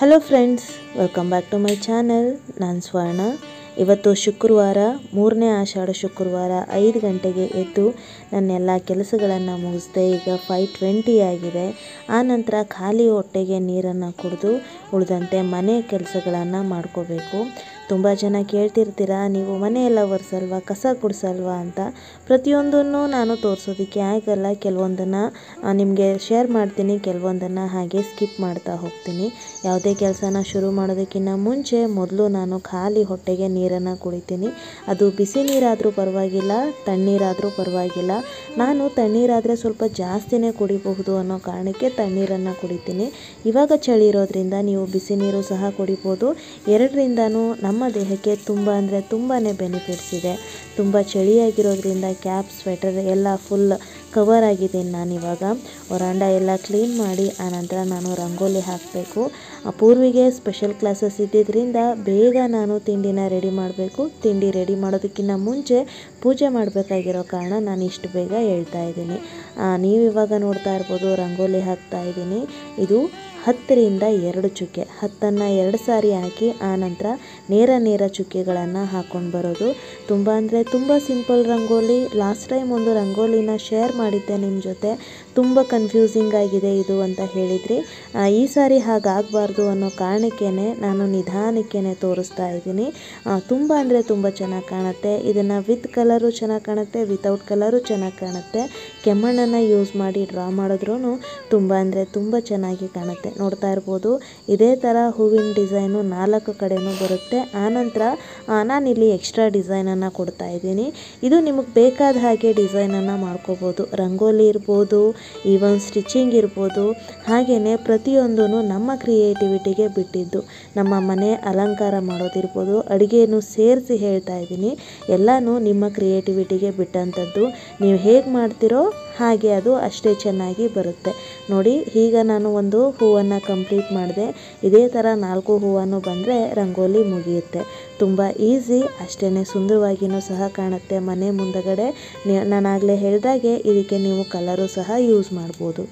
hello friends welcome back to my channel ನಾನು ಸ್ವರ್ಣ ಇವತ್ತು ಶುಕ್ರವಾರ ಮೂರನೇ ಆಷಾಢ ಶುಕ್ರವಾರ ಐದು ಗಂಟೆಗೆ ಎದ್ದು ನನ್ನೆಲ್ಲ ಕೆಲಸಗಳನ್ನು ಮುಗಿಸ್ದೆ ಈಗ ಫೈವ್ ಟ್ವೆಂಟಿ ಆಗಿದೆ ಆನಂತರ ಖಾಲಿ ಹೊಟ್ಟೆಗೆ ನೀರನ್ನು ಕುಡಿದು ಉಳಿದಂತೆ ಮನೆ ಕೆಲಸಗಳನ್ನು ಮಾಡ್ಕೋಬೇಕು ತುಂಬ ಜನ ಕೇಳ್ತಿರ್ತೀರ ನೀವು ಮನೆಯೆಲ್ಲ ಒರೆಸಲ್ವಾ ಕಸ ಗುಡಿಸಲ್ವಾ ಅಂತ ಪ್ರತಿಯೊಂದನ್ನು ನಾನು ತೋರಿಸೋದಕ್ಕೆ ಆಗಲ್ಲ ಕೆಲವೊಂದನ್ನು ನಿಮಗೆ ಶೇರ್ ಮಾಡ್ತೀನಿ ಕೆಲವೊಂದನ್ನು ಹಾಗೆ ಸ್ಕಿಪ್ ಮಾಡ್ತಾ ಹೋಗ್ತೀನಿ ಯಾವುದೇ ಕೆಲಸನ ಶುರು ಮಾಡೋದಕ್ಕಿಂತ ಮುಂಚೆ ಮೊದಲು ನಾನು ಖಾಲಿ ಹೊಟ್ಟೆಗೆ ನೀರನ್ನು ಕುಡಿತೀನಿ ಅದು ಬಿಸಿ ನೀರಾದರೂ ಪರವಾಗಿಲ್ಲ ತಣ್ಣೀರಾದರೂ ಪರವಾಗಿಲ್ಲ ನಾನು ತಣ್ಣೀರಾದರೆ ಸ್ವಲ್ಪ ಜಾಸ್ತಿನೇ ಕುಡಿಬಹುದು ಅನ್ನೋ ಕಾರಣಕ್ಕೆ ತಣ್ಣೀರನ್ನು ಕುಡಿತೀನಿ ಇವಾಗ ಚಳಿ ಇರೋದ್ರಿಂದ ನೀವು ಬಿಸಿ ನೀರು ಸಹ ಕುಡಿಬೋದು ಎರಡರಿಂದನೂ ನಮ್ಮ ದೇಹಕ್ಕೆ ತುಂಬ ಅಂದರೆ ತುಂಬಾ ಬೆನಿಫಿಟ್ಸ್ ಇದೆ ತುಂಬ ಚಳಿಯಾಗಿರೋದ್ರಿಂದ ಕ್ಯಾಪ್ ಸ್ವೆಟರ್ ಎಲ್ಲ ಫುಲ್ ಕವರ್ ಆಗಿದ್ದೀನಿ ನಾನಿವಾಗ ವರಾಂಡ ಎಲ್ಲ ಕ್ಲೀನ್ ಮಾಡಿ ಆನಂತರ ನಾನು ರಂಗೋಲಿ ಹಾಕಬೇಕು ಪೂರ್ವಿಗೆ ಸ್ಪೆಷಲ್ ಕ್ಲಾಸಸ್ ಇದ್ದಿದ್ದರಿಂದ ಬೇಗ ನಾನು ತಿಂಡಿನ ರೆಡಿ ಮಾಡಬೇಕು ತಿಂಡಿ ರೆಡಿ ಮಾಡೋದಕ್ಕಿಂತ ಮುಂಚೆ ಪೂಜೆ ಮಾಡಬೇಕಾಗಿರೋ ಕಾರಣ ನಾನು ಇಷ್ಟು ಬೇಗ ಹೇಳ್ತಾ ಇದ್ದೀನಿ ನೀವು ಇವಾಗ ನೋಡ್ತಾ ಇರ್ಬೋದು ರಂಗೋಲಿ ಹಾಕ್ತಾ ಇದ್ದೀನಿ ಇದು ಹತ್ತರಿಂದ ಎರಡು ಚುಕ್ಕೆ ಹತ್ತನ್ನು ಎರಡು ಸಾರಿ ಹಾಕಿ ಆನಂತರ ನೇರ ನೇರ ಚುಕ್ಕೆಗಳನ್ನು ಹಾಕ್ಕೊಂಡು ಬರೋದು ತುಂಬ ಅಂದರೆ ತುಂಬ ಸಿಂಪಲ್ ರಂಗೋಲಿ ಲಾಸ್ಟ್ ಟೈಮ್ ಒಂದು ರಂಗೋಲಿನ ಶೇರ್ ಮಾಡಿದ್ದೆ ನಿಮ್ಮ ಜೊತೆ ತುಂಬ ಕನ್ಫ್ಯೂಸಿಂಗ್ ಆಗಿದೆ ಇದು ಅಂತ ಹೇಳಿದ್ರಿ ಈ ಸಾರಿ ಹಾಗಾಗಬಾರ್ದು ಅನ್ನೋ ಕಾರಣಕ್ಕೇ ನಾನು ನಿಧಾನಕ್ಕೇ ತೋರಿಸ್ತಾ ಇದ್ದೀನಿ ತುಂಬ ಅಂದರೆ ತುಂಬ ಚೆನ್ನಾಗಿ ಕಾಣುತ್ತೆ ಇದನ್ನು ವಿತ್ ಕಲರು ಚೆನ್ನಾಗಿ ಕಾಣುತ್ತೆ ವಿತೌಟ್ ಕಲರು ಚೆನ್ನಾಗಿ ಕಾಣುತ್ತೆ ಕೆಮ್ಮಣ್ಣನ್ನು ಯೂಸ್ ಮಾಡಿ ಡ್ರಾ ಮಾಡಿದ್ರೂ ತುಂಬ ಅಂದರೆ ತುಂಬ ಚೆನ್ನಾಗಿ ಕಾಣುತ್ತೆ ನೋಡ್ತಾ ಇರ್ಬೋದು ಇದೇ ಥರ ಹೂವಿನ ಡಿಸೈನು ನಾಲ್ಕು ಕಡೆನೂ ಬರುತ್ತೆ ಆನಂತರ ನಾನಿಲ್ಲಿ ಎಕ್ಸ್ಟ್ರಾ ಡಿಸೈನನ್ನು ಕೊಡ್ತಾ ಇದ್ದೀನಿ ಇದು ನಿಮಗೆ ಬೇಕಾದ ಹಾಗೆ ಡಿಸೈನನ್ನು ಮಾಡ್ಕೋಬೋದು ರಂಗೋಲಿ ಇರ್ಬೋದು ಈವನ್ ಸ್ಟಿಚಿಂಗ್ ಇರ್ಬೋದು ಹಾಗೆಯೇ ಪ್ರತಿಯೊಂದೂ ನಮ್ಮ ಕ್ರಿಯೇಟಿವಿಟಿಗೆ ಬಿಟ್ಟಿದ್ದು ನಮ್ಮ ಮನೆ ಅಲಂಕಾರ ಮಾಡೋದಿರ್ಬೋದು ಅಡುಗೆಯನ್ನು ಸೇರಿಸಿ ಹೇಳ್ತಾ ಇದ್ದೀನಿ ಎಲ್ಲನೂ ನಿಮ್ಮ ಕ್ರಿಯೇಟಿವಿಟಿಗೆ ಬಿಟ್ಟಂಥದ್ದು ನೀವು ಹೇಗೆ ಮಾಡ್ತೀರೋ ಹಾಗೆ ಅದು ಅಷ್ಟೇ ಚೆನ್ನಾಗಿ ಬರುತ್ತೆ ನೋಡಿ ಈಗ ನಾನು ಒಂದು ಹೂವನ್ನು ಕಂಪ್ಲೀಟ್ ಮಾಡಿದೆ ಇದೇ ಥರ ನಾಲ್ಕು ಹೂವನ್ನು ಬಂದರೆ ರಂಗೋಲಿ ಮುಗಿಯುತ್ತೆ ತುಂಬ ಈಸಿ ಅಷ್ಟೇ ಸುಂದರವಾಗಿಯೂ ಸಹ ಕಾಣುತ್ತೆ ಮನೆ ಮುಂದಗಡೆ ನಾನಾಗಲೇ ಹೇಳಿದಾಗೆ ಇದಕ್ಕೆ ನೀವು ಕಲರು ಸಹ ಯೂಸ್ ಮಾಡ್ಬೋದು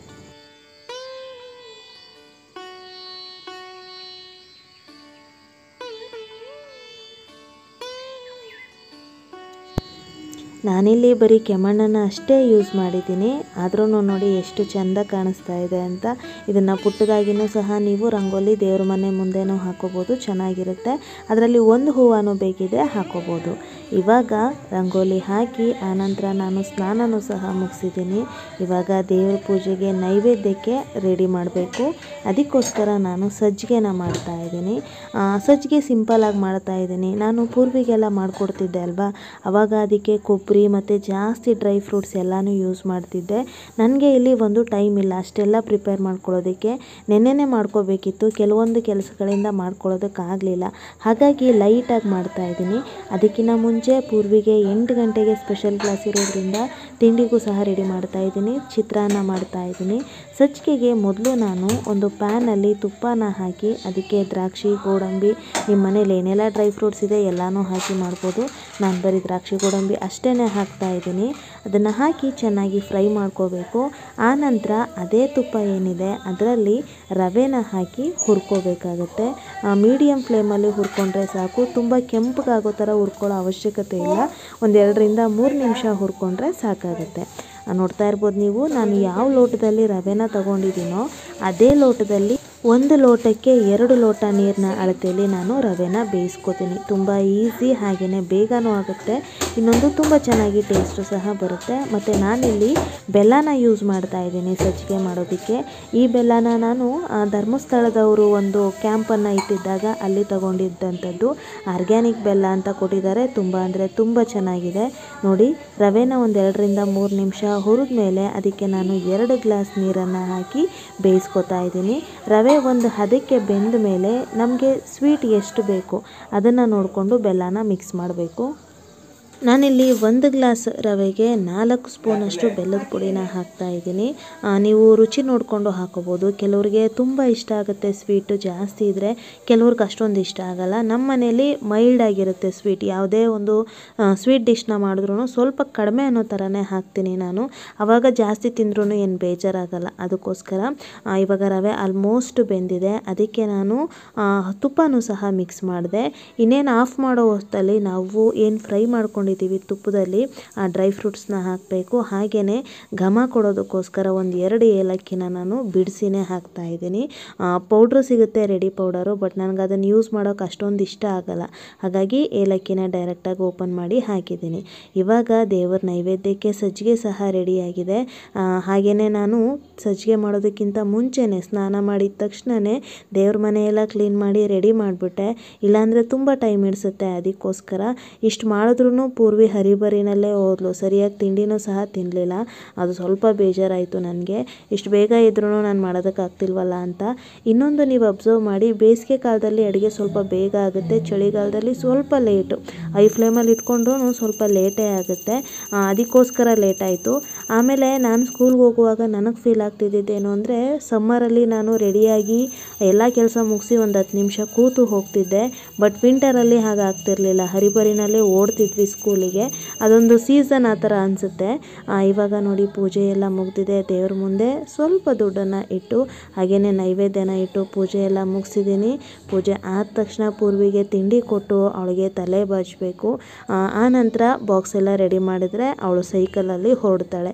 ನಾನಿಲ್ಲಿ ಬರೀ ಕೆಮ್ಮಣ್ಣನ್ನು ಅಷ್ಟೇ ಯೂಸ್ ಮಾಡಿದ್ದೀನಿ ಆದ್ರೂ ನೋಡಿ ಎಷ್ಟು ಚೆಂದ ಕಾಣಿಸ್ತಾ ಇದೆ ಅಂತ ಇದನ್ನು ಪುಟ್ಟದಾಗಿನೂ ಸಹ ನೀವು ರಂಗೋಲಿ ದೇವ್ರ ಮನೆ ಮುಂದೆನೂ ಹಾಕೋಬೋದು ಚೆನ್ನಾಗಿರುತ್ತೆ ಅದರಲ್ಲಿ ಒಂದು ಹೂವನ್ನು ಬೇಕಿದ್ರೆ ಹಾಕೋಬೋದು ಇವಾಗ ರಂಗೋಲಿ ಹಾಕಿ ಆನಂತರ ನಾನು ಸ್ನಾನನೂ ಸಹ ಮುಗಿಸಿದ್ದೀನಿ ಇವಾಗ ದೇವ್ರ ಪೂಜೆಗೆ ನೈವೇದ್ಯಕ್ಕೆ ರೆಡಿ ಮಾಡಬೇಕು ಅದಕ್ಕೋಸ್ಕರ ನಾನು ಸಜ್ಜಿಗೆನ ಮಾಡ್ತಾ ಇದ್ದೀನಿ ಸಜ್ಜಿಗೆ ಸಿಂಪಲಾಗಿ ಮಾಡ್ತಾ ಇದ್ದೀನಿ ನಾನು ಪೂರ್ವಿಗೆಲ್ಲ ಮಾಡಿಕೊಡ್ತಿದ್ದೆ ಅಲ್ವಾ ಆವಾಗ ಅದಕ್ಕೆ ಕೊಬ್ಬರಿ ಮತ್ತು ಜಾಸ್ತಿ ಡ್ರೈ ಫ್ರೂಟ್ಸ್ ಎಲ್ಲನೂ ಯೂಸ್ ಮಾಡ್ತಿದ್ದೆ ನನಗೆ ಇಲ್ಲಿ ಒಂದು ಟೈಮ್ ಇಲ್ಲ ಅಷ್ಟೆಲ್ಲ ಪ್ರಿಪೇರ್ ಮಾಡ್ಕೊಳ್ಳೋದಕ್ಕೆ ನೆನ್ನೆನೇ ಮಾಡ್ಕೋಬೇಕಿತ್ತು ಕೆಲವೊಂದು ಕೆಲಸಗಳಿಂದ ಮಾಡ್ಕೊಳ್ಳೋದಕ್ಕಾಗಲಿಲ್ಲ ಹಾಗಾಗಿ ಲೈಟಾಗಿ ಮಾಡ್ತಾ ಇದ್ದೀನಿ ಅದಕ್ಕಿಂತ ಮುಂಚೆ ಪೂರ್ವಿಗೆ ಎಂಟು ಗಂಟೆಗೆ ಸ್ಪೆಷಲ್ ಕ್ಲಾಸ್ ಇರೋದ್ರಿಂದ ತಿಂಡಿಗೂ ಸಹ ರೆಡಿ ಮಾಡ್ತಾ ಇದ್ದೀನಿ ಚಿತ್ರಾನ್ನ ಮಾಡ್ತಾ ಇದ್ದೀನಿ ಸಜ್ಜಿಗೆಗೆ ಮೊದಲು ನಾನು ಒಂದು ಪ್ಯಾನಲ್ಲಿ ತುಪ್ಪನ ಹಾಕಿ ಅದಕ್ಕೆ ದ್ರಾಕ್ಷಿ ಗೋಡಂಬಿ ನಿಮ್ಮ ಮನೇಲಿ ಏನೆಲ್ಲ ಡ್ರೈ ಫ್ರೂಟ್ಸ್ ಇದೆ ಎಲ್ಲನೂ ಹಾಕಿ ಮಾಡ್ಬೋದು ನಾನು ಬರೀ ದ್ರಾಕ್ಷಿ ಗೋಡಂಬಿ ಅಷ್ಟೇ ಹಾಕ್ತಾ ಇದ್ದೀನಿ ಅದನ್ನು ಹಾಕಿ ಚೆನ್ನಾಗಿ ಫ್ರೈ ಮಾಡ್ಕೋಬೇಕು ಆನಂತರ ಅದೇ ತುಪ್ಪ ಏನಿದೆ ಅದರಲ್ಲಿ ರವೆನ ಹಾಕಿ ಹುರ್ಕೋಬೇಕಾಗತ್ತೆ ಮೀಡಿಯಮ್ ಫ್ಲೇಮಲ್ಲಿ ಹುರ್ಕೊಂಡ್ರೆ ಸಾಕು ತುಂಬ ಕೆಂಪಗಾಗೋ ಥರ ಹುರ್ಕೊಳ್ಳೋ ಅವಶ್ಯಕತೆ ಇಲ್ಲ ಒಂದೆರಡರಿಂದ ಮೂರು ನಿಮಿಷ ಹುರ್ಕೊಂಡ್ರೆ ಸಾಕಾಗುತ್ತೆ ನೋಡ್ತಾ ಇರ್ಬೋದು ನೀವು ನಾನು ಯಾವ ಲೋಟದಲ್ಲಿ ರವೆನ ತಗೊಂಡಿದ್ದೀನೋ ಅದೇ ಲೋಟದಲ್ಲಿ ಒಂದು ಲೋಟಕ್ಕೆ ಎರಡು ಲೋಟ ನೀರಿನ ಅಳತೆಯಲ್ಲಿ ನಾನು ರವೆನ ಬೇಯಿಸ್ಕೊತೀನಿ ತುಂಬ ಈಸಿ ಹಾಗೆಯೇ ಬೇಗನೂ ಆಗುತ್ತೆ ಇನ್ನೊಂದು ತುಂಬ ಚೆನ್ನಾಗಿ ಟೇಸ್ಟು ಸಹ ಬರುತ್ತೆ ಮತ್ತು ನಾನಿಲ್ಲಿ ಬೆಲ್ಲನ ಯೂಸ್ ಮಾಡ್ತಾ ಇದ್ದೀನಿ ಸಜ್ಜಿಗೆ ಮಾಡೋದಕ್ಕೆ ಈ ಬೆಲ್ಲನ ನಾನು ಧರ್ಮಸ್ಥಳದವರು ಒಂದು ಕ್ಯಾಂಪನ್ನು ಇಟ್ಟಿದ್ದಾಗ ಅಲ್ಲಿ ತಗೊಂಡಿದ್ದಂಥದ್ದು ಆರ್ಗ್ಯಾನಿಕ್ ಬೆಲ್ಲ ಅಂತ ಕೊಟ್ಟಿದ್ದಾರೆ ತುಂಬ ಅಂದರೆ ತುಂಬ ಚೆನ್ನಾಗಿದೆ ನೋಡಿ ರವೆನ ಒಂದು ಎರಡರಿಂದ ಮೂರು ನಿಮಿಷ ಹುರಿದ ಮೇಲೆ ಅದಕ್ಕೆ ನಾನು ಎರಡು ಗ್ಲಾಸ್ ನೀರನ್ನು ಹಾಕಿ ಬೇಯಿಸ್ಕೊತಾ ಇದ್ದೀನಿ ರವೆ ಒಂದು ಹದಕ್ಕೆ ಬೆಂದ ಮೇಲೆ ನಮಗೆ ಸ್ವೀಟ್ ಎಷ್ಟು ಬೇಕು ಅದನ್ನು ನೋಡಿಕೊಂಡು ಬೆಲ್ಲನ ಮಿಕ್ಸ್ ಮಾಡಬೇಕು ನಾನಿಲ್ಲಿ ಒಂದು ಗ್ಲಾಸ್ ರವೆಗೆ ನಾಲ್ಕು ಸ್ಪೂನಷ್ಟು ಬೆಲ್ಲದ ಪುಡಿನ ಹಾಕ್ತಾ ಇದ್ದೀನಿ ಆ, ನೀವು ರುಚಿ ನೋಡಿಕೊಂಡು ಹಾಕೋಬೋದು ಕೆಲವ್ರಿಗೆ ತುಂಬ ಇಷ್ಟ ಆಗುತ್ತೆ ಸ್ವೀಟು ಜಾಸ್ತಿ ಇದ್ದರೆ ಕೆಲವ್ರಿಗೆ ಅಷ್ಟೊಂದು ಇಷ್ಟ ಆಗಲ್ಲ ನಮ್ಮ ಮನೇಲಿ ಮೈಲ್ಡ್ ಆಗಿರುತ್ತೆ ಸ್ವೀಟ್ ಯಾವುದೇ ಒಂದು ಸ್ವೀಟ್ ಡಿಶ್ನ ಮಾಡಿದ್ರು ಸ್ವಲ್ಪ ಕಡಿಮೆ ಅನ್ನೋ ಥರನೇ ಹಾಕ್ತೀನಿ ನಾನು ಆವಾಗ ಜಾಸ್ತಿ ತಿಂದ್ರೂ ಏನು ಬೇಜಾರಾಗಲ್ಲ ಅದಕ್ಕೋಸ್ಕರ ಆ, ಇವಾಗ ರವೆ ಆಲ್ಮೋಸ್ಟ್ ಬೆಂದಿದೆ ಅದಕ್ಕೆ ನಾನು ಆ, ತುಪ್ಪನೂ ಸಹ ಮಿಕ್ಸ್ ಮಾಡಿದೆ ಇನ್ನೇನು ಆಫ್ ಮಾಡೋ ಹೊತ್ತಲ್ಲಿ ನಾವು ಏನು ಫ್ರೈ ಮಾಡ್ಕೊಂಡಿದ್ದೀವಿ ತುಪ್ಪದಲ್ಲಿ ಆ ಡ್ರೈ ಫ್ರೂಟ್ಸ್ನ ಹಾಕಬೇಕು ಹಾಗೆಯೇ ಘಮ ಕೊಡೋದಕ್ಕೋಸ್ಕರ ಒಂದು ಎರಡು ಏಲಕ್ಕಿನ ನಾನು ಬಿಡಿಸಿನೇ ಹಾಕ್ತಾ ಇದ್ದೀನಿ ಪೌಡ್ರು ಸಿಗುತ್ತೆ ರೆಡಿ ಪೌಡರು ಬಟ್ ನನಗೆ ಅದನ್ನು ಯೂಸ್ ಮಾಡೋಕೆ ಅಷ್ಟೊಂದು ಇಷ್ಟ ಆಗಲ್ಲ ಹಾಗಾಗಿ ಏಲಕ್ಕಿನ ಡೈರೆಕ್ಟಾಗಿ ಓಪನ್ ಮಾಡಿ ಹಾಕಿದ್ದೀನಿ ಇವಾಗ ದೇವರ ನೈವೇದ್ಯಕ್ಕೆ ಸಜ್ಜಿಗೆ ಸಹ ರೆಡಿಯಾಗಿದೆ ಹಾಗೆಯೇ ನಾನು ಸಜ್ಜಿಗೆ ಮಾಡೋದಕ್ಕಿಂತ ಮುಂಚೆನೇ ಸ್ನಾನ ಮಾಡಿದ ತಕ್ಷಣವೇ ದೇವ್ರ ಮನೆಯೆಲ್ಲ ಕ್ಲೀನ್ ಮಾಡಿ ರೆಡಿ ಮಾಡಿಬಿಟ್ಟೆ ಇಲ್ಲಾಂದರೆ ತುಂಬ ಟೈಮ್ ಹಿಡಿಸುತ್ತೆ ಅದಕ್ಕೋಸ್ಕರ ಇಷ್ಟು ಮಾಡಿದ್ರೂ ಪೂರ್ವಿ ಹರಿಬರಿನಲ್ಲೇ ಹೋದ್ಲು ಸರಿಯಾಗಿ ತಿಂಡಿನೂ ಸಹ ತಿನ್ನಲಿಲ್ಲ ಅದು ಸ್ವಲ್ಪ ಬೇಜಾರಾಯಿತು ನನಗೆ ಇಷ್ಟು ಬೇಗ ಇದ್ರೂ ನಾನು ಮಾಡೋದಕ್ಕಾಗ್ತಿಲ್ವಲ್ಲ ಅಂತ ಇನ್ನೊಂದು ನೀವು ಅಬ್ಸರ್ವ್ ಮಾಡಿ ಬೇಸಿಗೆ ಕಾಲದಲ್ಲಿ ಅಡುಗೆ ಸ್ವಲ್ಪ ಬೇಗ ಆಗುತ್ತೆ ಚಳಿಗಾಲದಲ್ಲಿ ಸ್ವಲ್ಪ ಲೇಟು ಐ ಫ್ಲೇಮಲ್ಲಿ ಇಟ್ಕೊಂಡ್ರೂ ಸ್ವಲ್ಪ ಲೇಟೇ ಆಗುತ್ತೆ ಆ, ಅದಕ್ಕೋಸ್ಕರ ಲೇಟ್ ಆಯಿತು ಆಮೇಲೆ ನಾನು ಸ್ಕೂಲ್ಗೆ ಹೋಗುವಾಗ ನನಗೆ ಫೀಲ್ ಆಗ್ತಿದ್ದಿದ್ದೇನು ಅಂದರೆ ಸಮ್ಮರಲ್ಲಿ ನಾನು ರೆಡಿಯಾಗಿ ಎಲ್ಲ ಕೆಲಸ ಮುಗಿಸಿ ಒಂದು ಹತ್ತು ನಿಮಿಷ ಕೂತು ಹೋಗ್ತಿದ್ದೆ ಬಟ್ ವಿಂಟರಲ್ಲಿ ಹಾಗೆ ಆಗ್ತಿರ್ಲಿಲ್ಲ ಹರಿಬರಿನಲ್ಲೇ ಓಡ್ತಿದ್ವಿ ಸ್ಕೂಲಿಗೆ ಅದೊಂದು ಸೀಸನ್ ಆ ಥರ ಅನಿಸುತ್ತೆ ಇವಾಗ ನೋಡಿ ಪೂಜೆ ಎಲ್ಲ ಮುಗ್ದಿದೆ ದೇವ್ರ ಮುಂದೆ ಸ್ವಲ್ಪ ದುಡ್ಡನ್ನು ಇಟ್ಟು ಹಾಗೆಯೇ ನೈವೇದ್ಯನ ಇಟ್ಟು ಪೂಜೆ ಎಲ್ಲ ಮುಗಿಸಿದ್ದೀನಿ ಪೂಜೆ ಆದ ತಕ್ಷಣ ಪೂರ್ವಿಗೆ ತಿಂಡಿ ಕೊಟ್ಟು ಅವಳಿಗೆ ತಲೆ ಬಾಚಬೇಕು ಆ ನಂತರ ಬಾಕ್ಸ್ ಎಲ್ಲ ರೆಡಿ ಮಾಡಿದರೆ ಅವಳು ಸೈಕಲಲ್ಲಿ ಹೊರಡ್ತಾಳೆ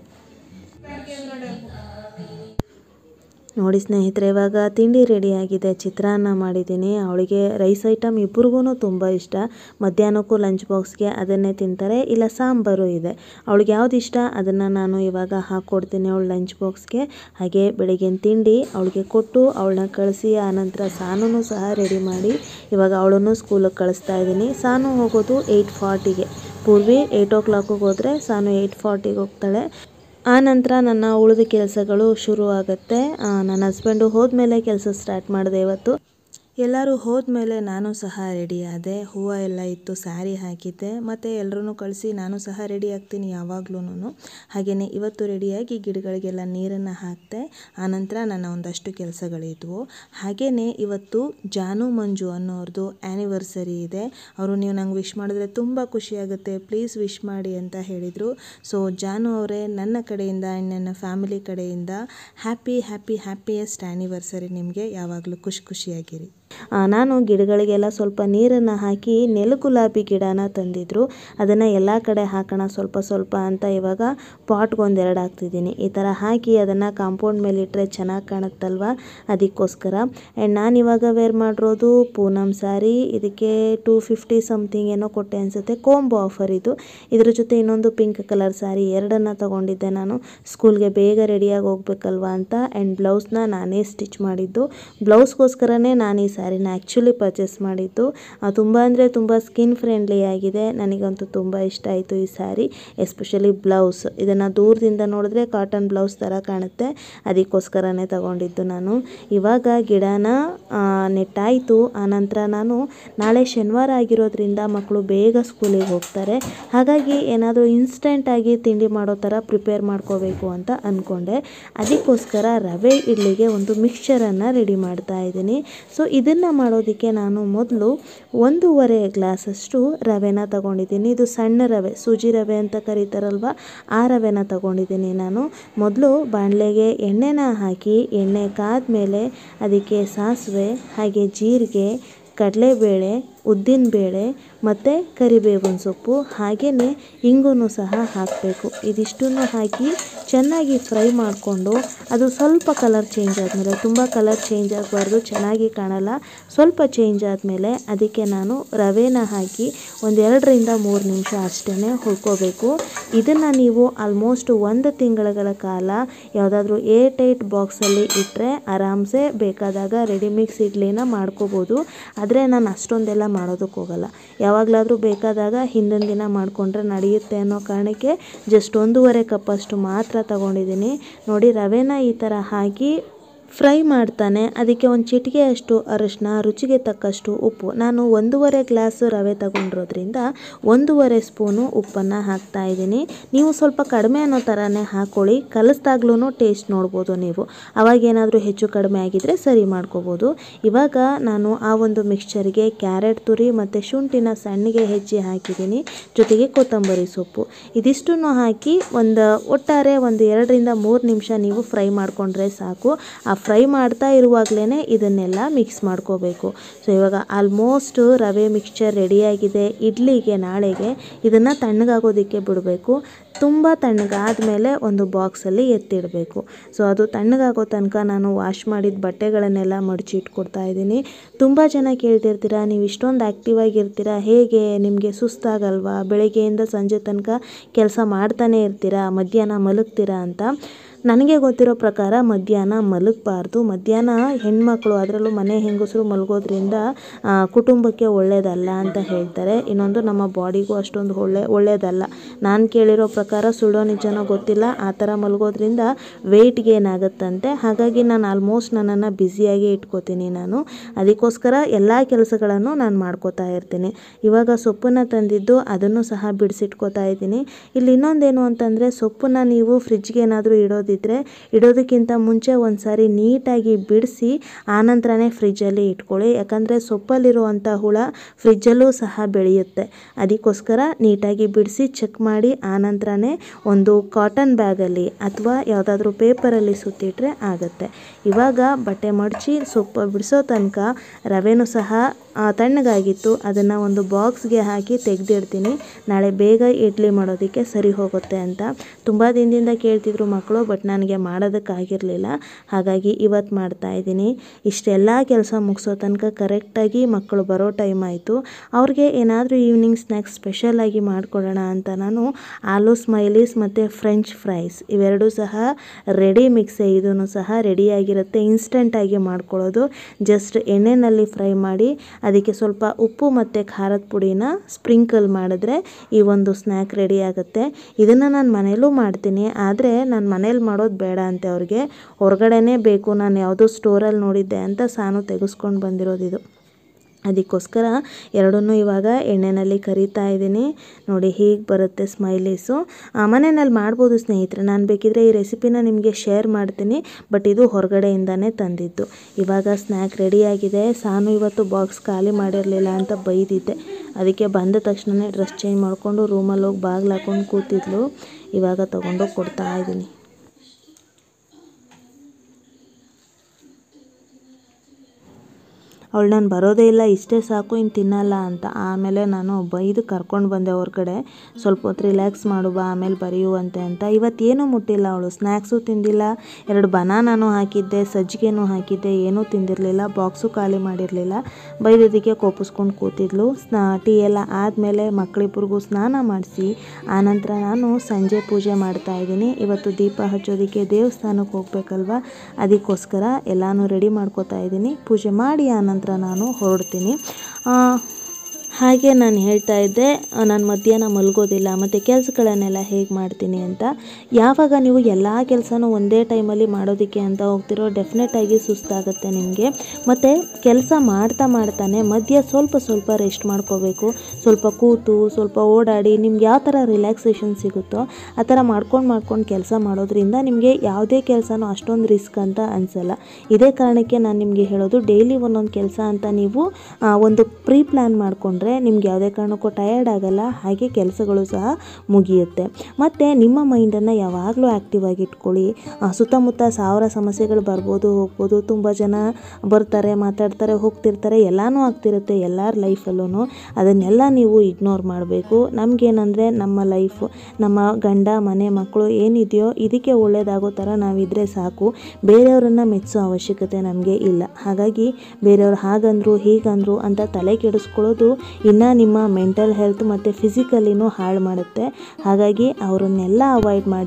ನೋಡಿ ಸ್ನೇಹಿತರೆ ಇವಾಗ ತಿಂಡಿ ರೆಡಿಯಾಗಿದೆ ಚಿತ್ರಾನ್ನ ಮಾಡಿದ್ದೀನಿ ಅವಳಿಗೆ ರೈಸ್ ಐಟಮ್ ಇಬ್ರಿಗೂ ತುಂಬ ಇಷ್ಟ ಮಧ್ಯಾಹ್ನಕ್ಕೂ ಲಂಚ್ ಬಾಕ್ಸ್ಗೆ ಅದನ್ನೇ ತಿಂತಾರೆ ಇಲ್ಲ ಸಾಂಬಾರು ಇದೆ ಅವಳಿಗೆ ಯಾವ್ದು ಇಷ್ಟ ಅದನ್ನು ನಾನು ಇವಾಗ ಹಾಕ್ಕೊಡ್ತೀನಿ ಅವಳು ಲಂಚ್ ಬಾಕ್ಸ್ಗೆ ಹಾಗೆ ಬೆಳಗಿನ ತಿಂಡಿ ಅವಳಿಗೆ ಕೊಟ್ಟು ಅವಳನ್ನ ಕಳಿಸಿ ಆನಂತರ ಸಾನೂ ಸಹ ರೆಡಿ ಮಾಡಿ ಇವಾಗ ಅವಳನ್ನು ಸ್ಕೂಲಿಗೆ ಕಳಿಸ್ತಾ ಇದ್ದೀನಿ ಸಾನು ಹೋಗೋದು ಏಯ್ಟ್ ಫಾರ್ಟಿಗೆ ಪೂರ್ವಿ ಏಯ್ಟ್ ಓ ಕ್ಲಾಕಿಗೆ ಹೋದರೆ ಸಾನು ಏಯ್ಟ್ ಫಾರ್ಟಿಗೆ ಹೋಗ್ತಾಳೆ ಆ ನಂತರ ನನ್ನ ಉಳಿದ ಕೆಲಸಗಳು ಶುರು ಆಗುತ್ತೆ ಆ, ನನ್ನ ಹಸ್ಬೆಂಡು ಹೋದ್ಮೇಲೆ ಕೆಲಸ ಸ್ಟಾರ್ಟ್ ಮಾಡಿದೆ ಇವತ್ತು ಎಲ್ಲರೂ ಹೋದ್ಮೇಲೆ ನಾನು ಸಹ ರೆಡಿ ಆದೆ ಹೂವು ಎಲ್ಲ ಇತ್ತು ಸ್ಯಾರಿ ಹಾಕಿದ್ದೆ ಮತ್ತು ಎಲ್ಲರೂ ಕಳಿಸಿ ನಾನು ಸಹ ರೆಡಿ ಆಗ್ತೀನಿ ಯಾವಾಗ್ಲೂ ಹಾಗೆಯೇ ಇವತ್ತು ರೆಡಿಯಾಗಿ ಗಿಡಗಳಿಗೆಲ್ಲ ನೀರನ್ನು ಹಾಕಿದೆ ಆನಂತರ ನನ್ನ ಒಂದಷ್ಟು ಕೆಲಸಗಳಿದ್ವು ಹಾಗೆಯೇ ಇವತ್ತು ಜಾನು ಮಂಜು ಅನ್ನೋರ್ದು ಆ್ಯನಿವರ್ಸರಿ ಇದೆ ಅವರು ನೀವು ನಂಗೆ ವಿಶ್ ಮಾಡಿದ್ರೆ ತುಂಬ ಖುಷಿಯಾಗುತ್ತೆ ಪ್ಲೀಸ್ ವಿಶ್ ಮಾಡಿ ಅಂತ ಹೇಳಿದರು ಸೊ ಜಾನು ಅವರೇ ನನ್ನ ಕಡೆಯಿಂದ and ನನ್ನ ಫ್ಯಾಮಿಲಿ ಕಡೆಯಿಂದ ಹ್ಯಾಪಿ ಹ್ಯಾಪಿ ಹ್ಯಾಪಿಯೆಸ್ಟ್ ಆ್ಯನಿವರ್ಸರಿ ನಿಮಗೆ ಯಾವಾಗಲೂ ಖುಷಿ ಖುಷಿಯಾಗಿರಿ ಆ, ನಾನು ಗಿಡಗಳಿಗೆಲ್ಲ ಸ್ವಲ್ಪ ನೀರನ್ನು ಹಾಕಿ ನೆಲಗುಲಾಬಿ ಗಿಡನ ತಂದಿದ್ರು ಅದನ್ನು ಎಲ್ಲ ಕಡೆ ಹಾಕೋಣ ಸ್ವಲ್ಪ ಸ್ವಲ್ಪ ಅಂತ ಇವಾಗ ಪಾಟ್ಗೆ ಒಂದೆರಡು ಹಾಕ್ತಿದ್ದೀನಿ ಈ ಥರ ಹಾಕಿ ಅದನ್ನು ಕಾಂಪೌಂಡ್ ಮೇಲೆ ಇಟ್ಟರೆ ಚೆನ್ನಾಗಿ ಕಾಣುತ್ತಲ್ವ ಅದಕ್ಕೋಸ್ಕರ ಆ್ಯಂಡ್ ನಾನು ಇವಾಗ ವೇರ್ ಮಾಡಿರೋದು ಪೂನಮ್ ಸ್ಯಾರಿ ಇದಕ್ಕೆ ಟೂ ಫಿಫ್ಟಿ ಸಮಥಿಂಗ್ ಏನೋ ಕೊಟ್ಟೆ ಅನಿಸುತ್ತೆ ಕೋಂಬೋ ಆಫರ್ ಇದು ಇದ್ರ ಜೊತೆ ಇನ್ನೊಂದು ಪಿಂಕ್ ಕಲರ್ ಸ್ಯಾರಿ ಎರಡನ್ನು ತಗೊಂಡಿದ್ದೆ ನಾನು ಸ್ಕೂಲ್ಗೆ ಬೇಗ ರೆಡಿಯಾಗಿ ಹೋಗ್ಬೇಕಲ್ವ ಅಂತ ಆ್ಯಂಡ್ ಬ್ಲೌಸ್ನ ನಾನೇ ಸ್ಟಿಚ್ ಮಾಡಿದ್ದು ಬ್ಲೌಸ್ಗೋಸ್ಕರನೇ ನಾನು ಈ ಸ್ಯಾರಿನ ಆ್ಯಕ್ಚುಲಿ ಪರ್ಚೇಸ್ ಮಾಡಿದ್ದು ಆ, ತುಂಬ ಅಂದರೆ ತುಂಬ ಸ್ಕಿನ್ ಫ್ರೆಂಡ್ಲಿ ಆಗಿದೆ ನನಗಂತೂ ತುಂಬ ಇಷ್ಟ ಆಯಿತು ಈ ಸ್ಯಾರಿ ಎಸ್ಪೆಷಲಿ ಬ್ಲೌಸ್ ಇದನ್ನು ದೂರದಿಂದ ನೋಡಿದ್ರೆ ಕಾಟನ್ ಬ್ಲೌಸ್ ಥರ ಕಾಣುತ್ತೆ ಅದಕ್ಕೋಸ್ಕರನೇ ತಗೊಂಡಿದ್ದು ನಾನು ಇವಾಗ ಗಿಡನ ಆ, ನೆಟ್ಟಾಯಿತು ಆನಂತರ ನಾನು ನಾಳೆ ಶನಿವಾರ ಆಗಿರೋದ್ರಿಂದ ಮಕ್ಕಳು ಬೇಗ ಸ್ಕೂಲಿಗೆ ಹೋಗ್ತಾರೆ ಹಾಗಾಗಿ ಏನಾದರೂ ಇನ್ಸ್ಟೆಂಟಾಗಿ ತಿಂಡಿ ಮಾಡೋ ಥರ ಪ್ರಿಪೇರ್ ಮಾಡ್ಕೋಬೇಕು ಅಂತ ಅಂದ್ಕೊಂಡೆ ಅದಕ್ಕೋಸ್ಕರ ರವೆ ಇಡ್ಲಿಗೆ ಒಂದು ಮಿಕ್ಸ್ಚರನ್ನು ರೆಡಿ ಮಾಡ್ತಾ ಇದ್ದೀನಿ ಸೊ ಇದನ್ನು ಮಾಡೋದಕ್ಕೆ ನಾನು ಮೊದಲು ಒಂದೂವರೆ ಗ್ಲಾಸಷ್ಟು ರವೆನ ತಗೊಂಡಿದ್ದೀನಿ ಇದು ಸಣ್ಣ ರವೆ ಸೂಜಿ ರವೆ ಅಂತ ಕರೀತಾರಲ್ವ ಆ ರವೆನ ತಗೊಂಡಿದ್ದೀನಿ ನಾನು ಮೊದಲು ಬಾಣಲೆಗೆ ಎಣ್ಣೆನ ಹಾಕಿ ಎಣ್ಣೆ ಕಾದ್ಮೇಲೆ ಅದಕ್ಕೆ ಸಾಸಿವೆ ಹಾಗೆ ಜೀರಿಗೆ ಕಡಲೆಬೇಳೆ ಉದ್ದಿನಬೇಳೆ ಮತ್ತು ಕರಿಬೇವಿನ ಸೊಪ್ಪು ಹಾಗೆಯೇ ಇಂಗು ಸಹ ಹಾಕಬೇಕು ಇದಿಷ್ಟನ್ನು ಹಾಕಿ ಚೆನ್ನಾಗಿ ಫ್ರೈ ಮಾಡಿಕೊಂಡು ಅದು ಸ್ವಲ್ಪ ಕಲರ್ ಚೇಂಜ್ ಆದಮೇಲೆ ತುಂಬ ಕಲರ್ ಚೇಂಜ್ ಆಗಬಾರ್ದು ಚೆನ್ನಾಗಿ ಕಾಣಲ್ಲ ಸ್ವಲ್ಪ ಚೇಂಜ್ ಆದಮೇಲೆ ಅದಕ್ಕೆ ನಾನು ರವೆನ ಹಾಕಿ ಒಂದೆರಡರಿಂದ ಮೂರು ನಿಮಿಷ ಅಷ್ಟೇ ಹುರ್ಕೋಬೇಕು ಇದನ್ನು ನೀವು ಆಲ್ಮೋಸ್ಟ್ ಒಂದು ತಿಂಗಳ ಕಾಲ ಯಾವುದಾದ್ರೂ ಏರ್ ಟೈಟ್ ಬಾಕ್ಸಲ್ಲಿ ಇಟ್ಟರೆ ಆರಾಮ್ಸೆ ಬೇಕಾದಾಗ ರೆಡಿ ಮಿಕ್ಸ್ ಇಡ್ಲಿನ ಮಾಡ್ಕೋಬೋದು ಆದರೆ ನಾನು ಅಷ್ಟೊಂದೆಲ್ಲ ಮಾಡೋದಕ್ಕೆ ಹೋಗಲ್ಲ ಯಾವಾಗಲಾದರೂ ಬೇಕಾದಾಗ ಹಿಂದಿನ ದಿನ ಮಾಡಿಕೊಂಡ್ರೆ ನಡೆಯುತ್ತೆ ಅನ್ನೋ ಕಾರಣಕ್ಕೆ ಜಸ್ಟ್ ಒಂದೂವರೆ ಕಪ್ಪಷ್ಟು ಮಾತ್ರ ತಗೊಂಡಿದ್ದೀನಿ ನೋಡಿ ರವೆನ ಈ ಥರ ಹಾಕಿ ಫ್ರೈ ಮಾಡ್ತಾನೆ ಅದಕ್ಕೆ ಒಂದು ಚಿಟಿಕೆಯಷ್ಟು ಅರಿಶಿನ ರುಚಿಗೆ ತಕ್ಕಷ್ಟು ಉಪ್ಪು ನಾನು ಒಂದೂವರೆ ಗ್ಲಾಸ್ ರವೆ ತಗೊಂಡಿರೋದ್ರಿಂದ ಒಂದೂವರೆ ಸ್ಪೂನು ಉಪ್ಪನ್ನು ಹಾಕ್ತಾ ಇದ್ದೀನಿ ನೀವು ಸ್ವಲ್ಪ ಕಡಿಮೆ ಅನ್ನೋ ಥರನೇ ಹಾಕ್ಕೊಳ್ಳಿ ಕಲಿಸ್ದಾಗ್ಲೂ ಟೇಸ್ಟ್ ನೋಡ್ಬೋದು ನೀವು ಅವಾಗೇನಾದರೂ ಹೆಚ್ಚು ಕಡಿಮೆ ಆಗಿದ್ದರೆ ಸರಿ ಮಾಡ್ಕೋಬೋದು ಇವಾಗ ನಾನು ಆ ಒಂದು ಮಿಕ್ಸ್ಚರ್ಗೆ ಕ್ಯಾರೆಟ್ ತುರಿ ಮತ್ತು ಶುಂಠಿನ ಸಣ್ಣಗೆ ಹೆಚ್ಚಿ ಹಾಕಿದ್ದೀನಿ ಜೊತೆಗೆ ಕೊತ್ತಂಬರಿ ಸೊಪ್ಪು ಇದಿಷ್ಟನ್ನು ಹಾಕಿ ಒಂದು ಒಟ್ಟಾರೆ ಒಂದು ಎರಡರಿಂದ ಮೂರು ನಿಮಿಷ ನೀವು ಫ್ರೈ ಮಾಡಿಕೊಂಡ್ರೆ ಸಾಕು ಆ ಫ್ರೈ ಮಾಡ್ತಾ ಇರುವಾಗಲೇ ಇದನ್ನೆಲ್ಲ ಮಿಕ್ಸ್ ಮಾಡ್ಕೋಬೇಕು ಸೊ ಇವಾಗ ಆಲ್ಮೋಸ್ಟ್ ರವೆ ಮಿಕ್ಸ್ಚರ್ ರೆಡಿಯಾಗಿದೆ ಇಡ್ಲಿಗೆ ನಾಳೆಗೆ ಇದನ್ನು ತಣ್ಣಗಾಗೋದಕ್ಕೆ ಬಿಡಬೇಕು ತುಂಬ ತಣ್ಣಗಾದಮೇಲೆ ಒಂದು ಬಾಕ್ಸಲ್ಲಿ ಎತ್ತಿಡಬೇಕು ಸೊ ಅದು ತಣ್ಣಗಾಗೋ ತನಕ ನಾನು ವಾಶ್ ಮಾಡಿದ ಬಟ್ಟೆಗಳನ್ನೆಲ್ಲ ಮಡಚಿ ಇಟ್ಕೊಡ್ತಾ ಇದ್ದೀನಿ ತುಂಬ ಜನ ಕೇಳ್ತಿರ್ತೀರ ನೀವು ಇಷ್ಟೊಂದು ಆ್ಯಕ್ಟಿವ್ ಆಗಿರ್ತೀರಾ ಹೇಗೆ ನಿಮಗೆ ಸುಸ್ತಾಗಲ್ವಾ ಬೆಳಗ್ಗೆಯಿಂದ ಸಂಜೆ ತನಕ ಕೆಲಸ ಮಾಡ್ತಾನೆ ಇರ್ತೀರಾ ಮಧ್ಯಾಹ್ನ ಮಲಗ್ತೀರಾ ಅಂತ ನನಗೆ ಗೊತ್ತಿರೋ ಪ್ರಕಾರ ಮಧ್ಯಾಹ್ನ ಮಲಗಬಾರ್ದು ಮಧ್ಯಾಹ್ನ ಹೆಣ್ಮಕ್ಳು ಅದರಲ್ಲೂ ಮನೆ ಹೆಂಗಸರು ಮಲಗೋದ್ರಿಂದ ಆ, ಕುಟುಂಬಕ್ಕೆ ಒಳ್ಳೆಯದಲ್ಲ ಅಂತ ಹೇಳ್ತಾರೆ ಇನ್ನೊಂದು ನಮ್ಮ ಬಾಡಿಗೂ ಅಷ್ಟೊಂದು ಒಳ್ಳೆ ಒಳ್ಳೆಯದಲ್ಲ ನಾನು ಕೇಳಿರೋ ಪ್ರಕಾರ ಸುಳ್ಳೋ ನಿಜನೋ ಗೊತ್ತಿಲ್ಲ ಆ ಥರ ಮಲಗೋದ್ರಿಂದ ವೆಯ್ಟ್ ಗೇನ್ ಆಗುತ್ತಂತೆ ಹಾಗಾಗಿ ನಾನು ಆಲ್ಮೋಸ್ಟ್ ನನ್ನನ್ನು ಬ್ಯುಸಿಯಾಗಿ ಇಟ್ಕೋತೀನಿ ನಾನು ಅದಕ್ಕೋಸ್ಕರ ಎಲ್ಲ ಕೆಲಸಗಳನ್ನು ನಾನು ಮಾಡ್ಕೋತಾ ಇರ್ತೀನಿ ಇವಾಗ ಸೊಪ್ಪನ್ನು ತಂದಿದ್ದು ಅದನ್ನು ಸಹ ಬಿಡಿಸಿಟ್ಕೋತಾ ಇದ್ದೀನಿ ಇಲ್ಲಿ ಇನ್ನೊಂದೇನು ಅಂತಂದರೆ ಸೊಪ್ಪನ್ನ ನೀವು ಫ್ರಿಜ್ಗೆ ಏನಾದರೂ ಇಡೋದಿದ್ರೆ ಇಡೋದಕ್ಕಿಂತ ಮುಂಚೆ ಒಂದು ಸಾರಿ ನೀಟಾಗಿ ಬಿಡಿಸಿ ಆನಂತರನೇ ಫ್ರಿಜ್ಜಲ್ಲಿ ಇಟ್ಕೊಳ್ಳಿ ಯಾಕಂದರೆ ಸೊಪ್ಪಲ್ಲಿರುವಂಥ ಹುಳ ಫ್ರಿಜ್ಜಲ್ಲೂ ಸಹ ಬೆಳೆಯುತ್ತೆ ಅದಕ್ಕೋಸ್ಕರ ನೀಟಾಗಿ ಬಿಡಿಸಿ ಚೆಕ್ ಮಾಡಿ ಆನಂತರನೇ ಒಂದು ಕಾಟನ್ ಬ್ಯಾಗಲ್ಲಿ ಅಥವಾ ಯಾವುದಾದ್ರೂ ಪೇಪರಲ್ಲಿ ಸುತ್ತಿಟ್ರೆ ಆಗುತ್ತೆ ಇವಾಗ ಬಟ್ಟೆ ಮಡಚಿ ಸೊಪ್ಪು ಬಿಡಿಸೋ ತನಕ ರವೆನೂ ಸಹ ಆ, ತಣ್ಣಗಾಗಿತ್ತು ಅದನ್ನು ಒಂದು ಬಾಕ್ಸ್ಗೆ ಹಾಕಿ ತೆಗೆದಿಡ್ತೀನಿ ನಾಳೆ ಬೇಗ ಇಡ್ಲಿ ಮಾಡೋದಕ್ಕೆ ಸರಿ ಹೋಗುತ್ತೆ ಅಂತ ತುಂಬ ದಿನದಿಂದ ಕೇಳ್ತಿದ್ರು ಮಕ್ಕಳು ಬಟ್ ನನಗೆ ಮಾಡೋದಕ್ಕಾಗಿರಲಿಲ್ಲ ಹಾಗಾಗಿ ಇವತ್ತು ಮಾಡ್ತಾ ಇದ್ದೀನಿ ಇಷ್ಟೆಲ್ಲ ಕೆಲಸ ಮುಗಿಸೋ ತನಕ ಕರೆಕ್ಟಾಗಿ ಮಕ್ಕಳು ಬರೋ ಟೈಮ್ ಆಯಿತು ಅವ್ರಿಗೆ ಏನಾದರೂ ಈವ್ನಿಂಗ್ ಸ್ನ್ಯಾಕ್ಸ್ ಸ್ಪೆಷಲಾಗಿ ಮಾಡಿಕೊಡೋಣ ಅಂತ ನಾನು ಆಲೂ ಸ್ಮೈಲೀಸ್ ಮತ್ತು ಫ್ರೆಂಚ್ ಫ್ರೈಸ್ ಇವೆರಡೂ ಸಹ ರೆಡಿ ಮಿಕ್ಸೆ ಇದೂ ಸಹ ರೆಡಿಯಾಗಿರುತ್ತೆ ಇನ್ಸ್ಟೆಂಟಾಗಿ ಮಾಡ್ಕೊಳ್ಳೋದು ಜಸ್ಟ್ ಎಣ್ಣೆಯಲ್ಲಿ ಫ್ರೈ ಮಾಡಿ ಅದಕ್ಕೆ ಸ್ವಲ್ಪ ಉಪ್ಪು ಮತ್ತು ಖಾರದ ಪುಡಿನ ಸ್ಪ್ರಿಂಕಲ್ ಮಾಡಿದ್ರೆ ಈ ಒಂದು ಸ್ನ್ಯಾಕ್ ರೆಡಿ ಆಗುತ್ತೆ ಇದನ್ನು ನಾನು ಮನೇಲೂ ಮಾಡ್ತೀನಿ ಆದರೆ ನಾನು ಮನೇಲಿ ಮಾಡೋದು ಬೇಡ ಅಂತೆ ಅವ್ರಿಗೆ ಹೊರಗಡೆನೇ ಬೇಕು ನಾನು ಯಾವುದೋ ಸ್ಟೋರಲ್ಲಿ ನೋಡಿದ್ದೆ ಅಂತ ಸಾನು ತೆಗೆಸ್ಕೊಂಡು ಬಂದಿರೋದು ಇದು ಅದಕ್ಕೋಸ್ಕರ ಎರಡನ್ನೂ ಇವಾಗ ಎಣ್ಣೆಯಲ್ಲಿ ಕರಿತಾ ಇದ್ದೀನಿ ನೋಡಿ ಹೀಗೆ ಬರುತ್ತೆ ಸ್ಮೈಲೀಸು ಮನೆಯಲ್ಲಿ ಮಾಡ್ಬೋದು ಸ್ನೇಹಿತರೆ ನಾನು ಬೇಕಿದ್ರೆ ಈ ರೆಸಿಪಿನ ನಿಮಗೆ ಶೇರ್ ಮಾಡ್ತೀನಿ ಬಟ್ ಇದು ಹೊರಗಡೆಯಿಂದನೇ ತಂದಿದ್ದು ಇವಾಗ ಸ್ನ್ಯಾಕ್ ರೆಡಿಯಾಗಿದೆ ಸಾನು ಇವತ್ತು ಬಾಕ್ಸ್ ಖಾಲಿ ಮಾಡಿರಲಿಲ್ಲ ಅಂತ ಬೈದಿದ್ದೆ ಅದಕ್ಕೆ ಬಂದ ತಕ್ಷಣವೇ ಡ್ರೆಸ್ ಚೇಂಜ್ ಮಾಡಿಕೊಂಡು ರೂಮಲ್ಲಿ ಹೋಗಿ ಬಾಗಿಲು ಹಾಕೊಂಡು ಕೂತಿದ್ಲು ಇವಾಗ ತೊಗೊಂಡೋಗಿ ಕೊಡ್ತಾ ಇದ್ದೀನಿ ಅವಳು ನಾನು ಬರೋದೇ ಇಲ್ಲ ಇಷ್ಟೇ ಸಾಕು ಇನ್ನು ತಿನ್ನಲ್ಲ ಅಂತ ಆಮೇಲೆ ನಾನು ಬೈದು ಕರ್ಕೊಂಡು ಬಂದೆ ಹೊರ್ಗಡೆ ಸ್ವಲ್ಪ ಹೊತ್ತು ರಿಲ್ಯಾಕ್ಸ್ ಮಾಡು ಬಾ ಆಮೇಲೆ ಬರೆಯುವಂತೆ ಅಂತ ಇವತ್ತೇನೂ ಮುಟ್ಟಿಲ್ಲ ಅವಳು ಸ್ನ್ಯಾಕ್ಸು ತಿಂದಿಲ್ಲ ಎರಡು ಬನಾನೂ ಹಾಕಿದ್ದೆ ಸಜ್ಜಿಗೆನೂ ಹಾಕಿದ್ದೆ ಏನೂ ತಿಂದಿರಲಿಲ್ಲ ಬಾಕ್ಸು ಖಾಲಿ ಮಾಡಿರಲಿಲ್ಲ ಬೈದಿದ್ದಕ್ಕೆ ಕೋಪಿಸ್ಕೊಂಡು ಕೂತಿದ್ಲು ಸ್ನಾ ಟೀ ಎಲ್ಲ ಆದಮೇಲೆ ಮಕ್ಕಳಿಬ್ಬರಿಗೂ ಸ್ನಾನ ಮಾಡಿಸಿ ಆನಂತರ ನಾನು ಸಂಜೆ ಪೂಜೆ ಮಾಡ್ತಾ ಇದ್ದೀನಿ ಇವತ್ತು ದೀಪ ಹಚ್ಚೋದಕ್ಕೆ ದೇವಸ್ಥಾನಕ್ಕೆ ಹೋಗ್ಬೇಕಲ್ವ ಅದಕ್ಕೋಸ್ಕರ ಎಲ್ಲನೂ ರೆಡಿ ಮಾಡ್ಕೋತಾ ಇದ್ದೀನಿ ಪೂಜೆ ಮಾಡಿ ಆನಂತರ ನಾನು ಹೊರಡ್ತೀನಿ ಆ, ಹಾಗೆ ನಾನು ಹೇಳ್ತಾ ಇದ್ದೆ ನಾನು ಮಧ್ಯಾಹ್ನ ಮಲಗೋದಿಲ್ಲ ಮತ್ತು ಕೆಲಸಗಳನ್ನೆಲ್ಲ ಹೇಗೆ ಮಾಡ್ತೀನಿ ಅಂತ ಯಾವಾಗ ನೀವು ಎಲ್ಲ ಕೆಲಸನೂ ಒಂದೇ ಟೈಮಲ್ಲಿ ಮಾಡೋದಕ್ಕೆ ಅಂತ ಹೋಗ್ತಿರೋ ಡೆಫಿನೆಟಾಗಿ ಸುಸ್ತಾಗುತ್ತೆ ನಿಮಗೆ ಮತ್ತು ಕೆಲಸ ಮಾಡ್ತಾ ಮಾಡ್ತಾನೆ ಮಧ್ಯ ಸ್ವಲ್ಪ ಸ್ವಲ್ಪ ರೆಸ್ಟ್ ಮಾಡ್ಕೋಬೇಕು ಸ್ವಲ್ಪ ಕೂತು ಸ್ವಲ್ಪ ಓಡಾಡಿ ನಿಮ್ಗೆ ಯಾವ ಥರ ರಿಲ್ಯಾಕ್ಸೇಷನ್ ಸಿಗುತ್ತೋ ಆ ಥರ ಮಾಡ್ಕೊಂಡು ಮಾಡ್ಕೊಂಡು ಕೆಲಸ ಮಾಡೋದ್ರಿಂದ ನಿಮಗೆ ಯಾವುದೇ ಕೆಲಸನೂ ಅಷ್ಟೊಂದು ರಿಸ್ಕ್ ಅಂತ ಅನಿಸಲ್ಲ ಇದೇ ಕಾರಣಕ್ಕೆ ನಾನು ನಿಮಗೆ ಹೇಳೋದು ಡೈಲಿ ಒಂದೊಂದು ಕೆಲಸ ಅಂತ ನೀವು ಆ, ಒಂದು ಪ್ರೀ ಪ್ಲ್ಯಾನ್ ಮಾಡಿಕೊಂಡ್ರೆ ನಿಮ್ಗೆ ಯಾವುದೇ ಕಾರಣಕ್ಕೂ ಟಯರ್ಡ್ ಆಗಲ್ಲ ಹಾಗೆ ಕೆಲಸಗಳು ಸಹ ಮುಗಿಯುತ್ತೆ ಮತ್ತು ನಿಮ್ಮ ಮೈಂಡನ್ನು ಯಾವಾಗಲೂ ಆ್ಯಕ್ಟಿವ್ ಆಗಿ ಇಟ್ಕೊಳ್ಳಿ ಆ, ಸುತ್ತಮುತ್ತ ಸಾವಿರ ಸಮಸ್ಯೆಗಳು ಬರ್ಬೋದು ಹೋಗ್ಬೋದು ತುಂಬ ಜನ ಬರ್ತಾರೆ ಮಾತಾಡ್ತಾರೆ ಹೋಗ್ತಿರ್ತಾರೆ ಎಲ್ಲನೂ ಆಗ್ತಿರುತ್ತೆ ಎಲ್ಲರ ಲೈಫಲ್ಲೂ ಅದನ್ನೆಲ್ಲ ನೀವು ಇಗ್ನೋರ್ ಮಾಡಬೇಕು ನಮಗೇನಂದರೆ ನಮ್ಮ ಲೈಫು ನಮ್ಮ ಗಂಡ ಮನೆ ಮಕ್ಕಳು ಏನಿದೆಯೋ ಇದಕ್ಕೆ ಒಳ್ಳೆಯದಾಗೋ ಥರ ನಾವಿದ್ರೆ ಸಾಕು ಬೇರೆಯವರನ್ನು ಮೆಚ್ಚೋ ಅವಶ್ಯಕತೆ ನಮಗೆ ಇಲ್ಲ ಹಾಗಾಗಿ ಬೇರೆಯವ್ರು ಹಾಗಂದ್ರು ಹೀಗಂದ್ರು ಅಂತ ತಲೆ ಕೆಡಿಸ್ಕೊಳ್ಳೋದು ಇನ್ನು ನಿಮ್ಮ ಮೆಂಟಲ್ ಹೆಲ್ತ್ ಮತ್ತು ಫಿಸಿಕಲಿನೂ ಹಾಳು ಮಾಡುತ್ತೆ ಹಾಗಾಗಿ ಅವರನ್ನೆಲ್ಲ ಅವಾಯ್ಡ್ ಮಾಡಿ